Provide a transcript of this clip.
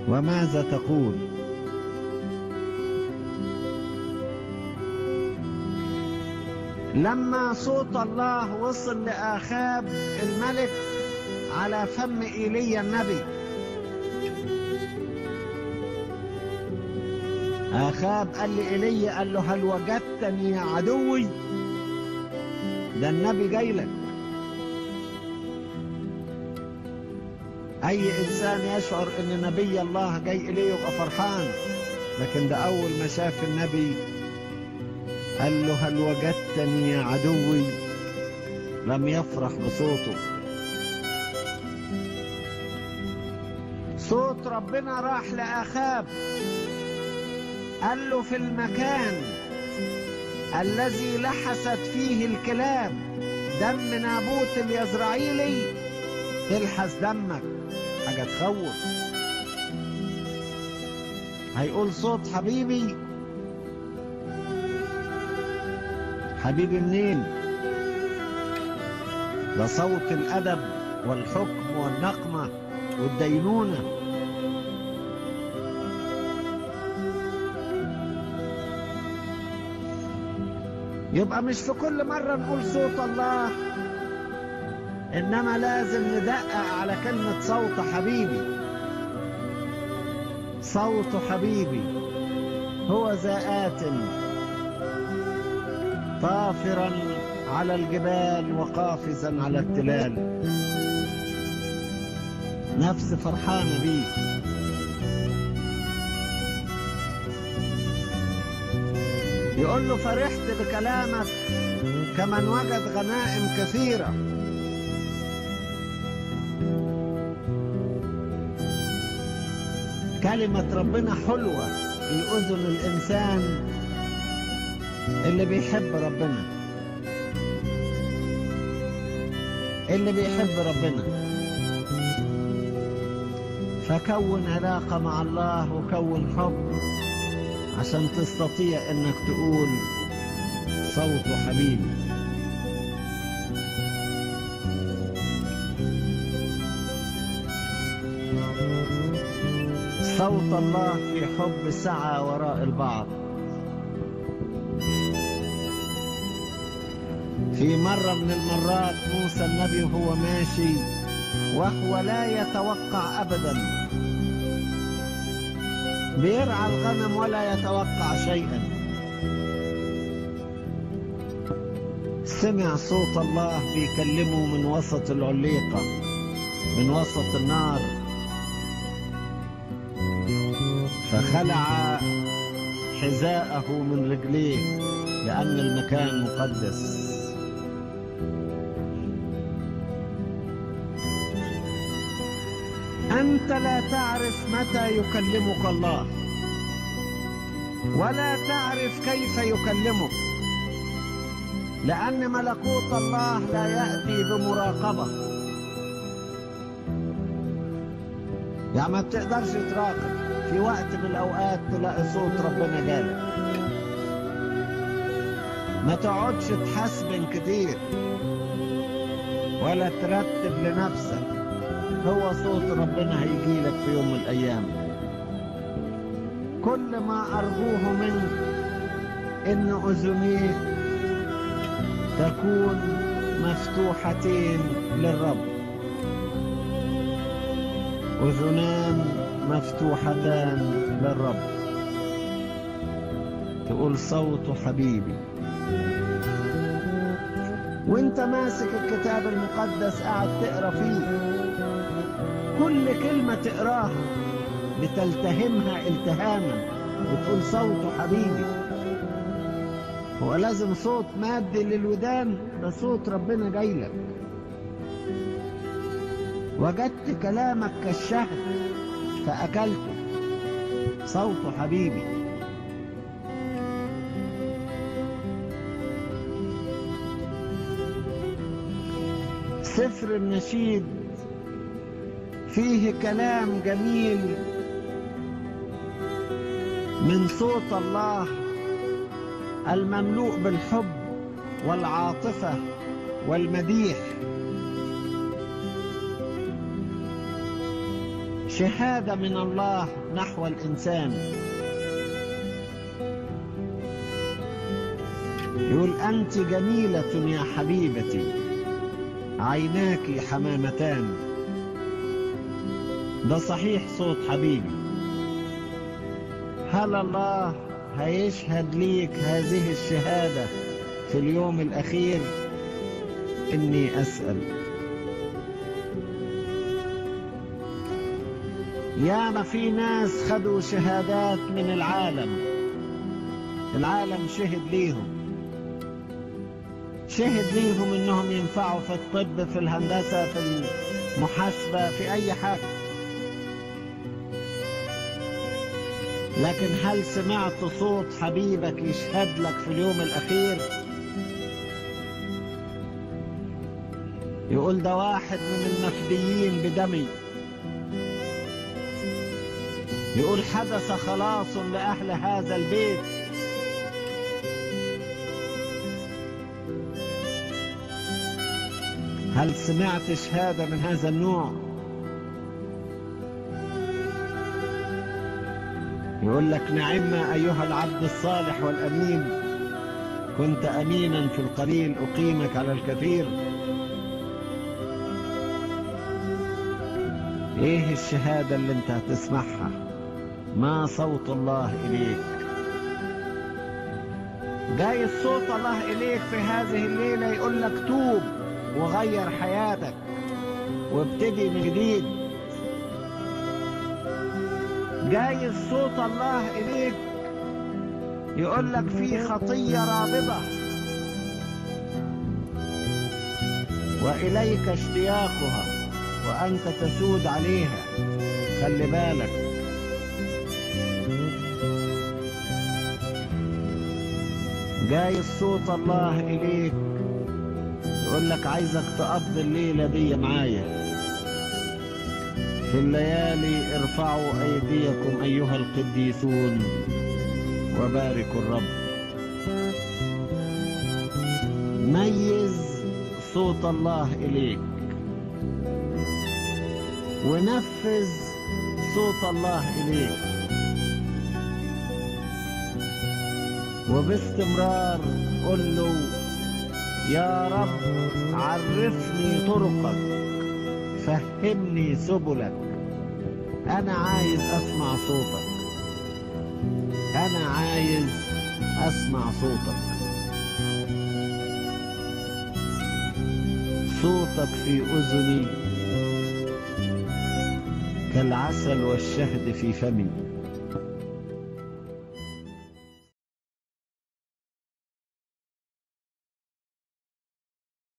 وماذا تقول لما صوت الله وصل لآخاب الملك على فم إيليا النبي آخاب قال لإيليا قال له هل وجدتني يا عدوي ده النبي جاي لك أي إنسان يشعر إن نبي الله جاي إليه يبقى فرحان لكن ده أول ما شاف النبي قال له هل وجدتني يا عدوي لم يفرح بصوته صوت ربنا راح لآخاب قال له في المكان الذي لحست فيه الكلاب دم نابوت اليزرعيلي تلحس دمك حاجة تخوف هيقول صوت حبيبي حبيبي منين ده صوت الأدب والحكم والنقمة والدينونة يبقى مش في كل مرة نقول صوت الله إنما لازم ندقق على كلمة صوت حبيبي صوت حبيبي هو ذا آت طافرا على الجبال وقافزا على التلال نفس فرحانة بيه يقول له فرحت بكلامك كمن وجد غنائم كثيرة كلمة ربنا حلوة في أذن الإنسان اللي بيحب ربنا اللي بيحب ربنا فكون علاقة مع الله وكون حب عشان تستطيع انك تقول صوت حبيبي صوت الله في حب سعى وراء البعض في مرة من المرات موسى النبي وهو ماشي وهو لا يتوقع أبدا بيرعى الغنم ولا يتوقع شيئا سمع صوت الله بيكلمه من وسط العليقة من وسط النار فخلع حذاءه من رجليه لأن المكان مقدس أنت لا تعرف متى يكلمك الله ولا تعرف كيف يكلمك لأن ملكوت الله لا يأتي بمراقبة يعني ما بتقدرش تراقب في وقت من الأوقات تلاقي صوت ربنا جالك ما تقعدش تحسبن كتير ولا ترتب لنفسك هو صوت ربنا هيجي لك في يوم من الأيام كل ما أرجوه منك إن أذنيك تكون مفتوحتين للرب أذنان مفتوحتان للرب تقول صوت حبيبي وانت ماسك الكتاب المقدس قاعد تقرا فيه كل كلمة تقراها بتلتهمها التهاما وتقول صوت حبيبي هو لازم صوت مادي للودان ده صوت ربنا جاي لك وجدت كلامك كالشهد فأكلته صوت حبيبي سفر النشيد فيه كلام جميل من صوت الله المملوء بالحب والعاطفة والمديح شهادة من الله نحو الإنسان يقول أنت جميلة يا حبيبتي عيناك حمامتان ده صحيح صوت حبيبي هل الله هيشهد ليك هذه الشهادة في اليوم الأخير إني أسأل ياما في ناس خدوا شهادات من العالم العالم شهد ليهم شهد ليهم انهم ينفعوا في الطب في الهندسة في المحاسبة في اي حاجة لكن هل سمعت صوت حبيبك يشهد لك في اليوم الاخير يقول ده واحد من المفديين بدمي يقول حدث خلاص لأهل هذا البيت هل سمعت شهادة من هذا النوع يقول لك نعم أيها العبد الصالح والأمين كنت أمينا في القليل أقيمك على الكثير ايه الشهادة اللي انت هتسمعها ما صوت الله إليك جاي صوت الله إليك في هذه الليلة يقول لك توب وغير حياتك وابتدي من جديد جاي صوت الله إليك يقول لك في خطية رابضة وإليك اشتياقها وأنت تسود عليها خلي بالك جاي صوت الله إليك يقول لك عايزك تقضي الليلة دي معايا في الليالي ارفعوا أيديكم أيها القديسون وباركوا الرب ميز صوت الله إليك ونفذ صوت الله إليك وباستمرار قل له يا رب عرفني طرقك فهمني سبلك أنا عايز أسمع صوتك أنا عايز أسمع صوتك صوتك في أذني كالعسل والشهد في فمي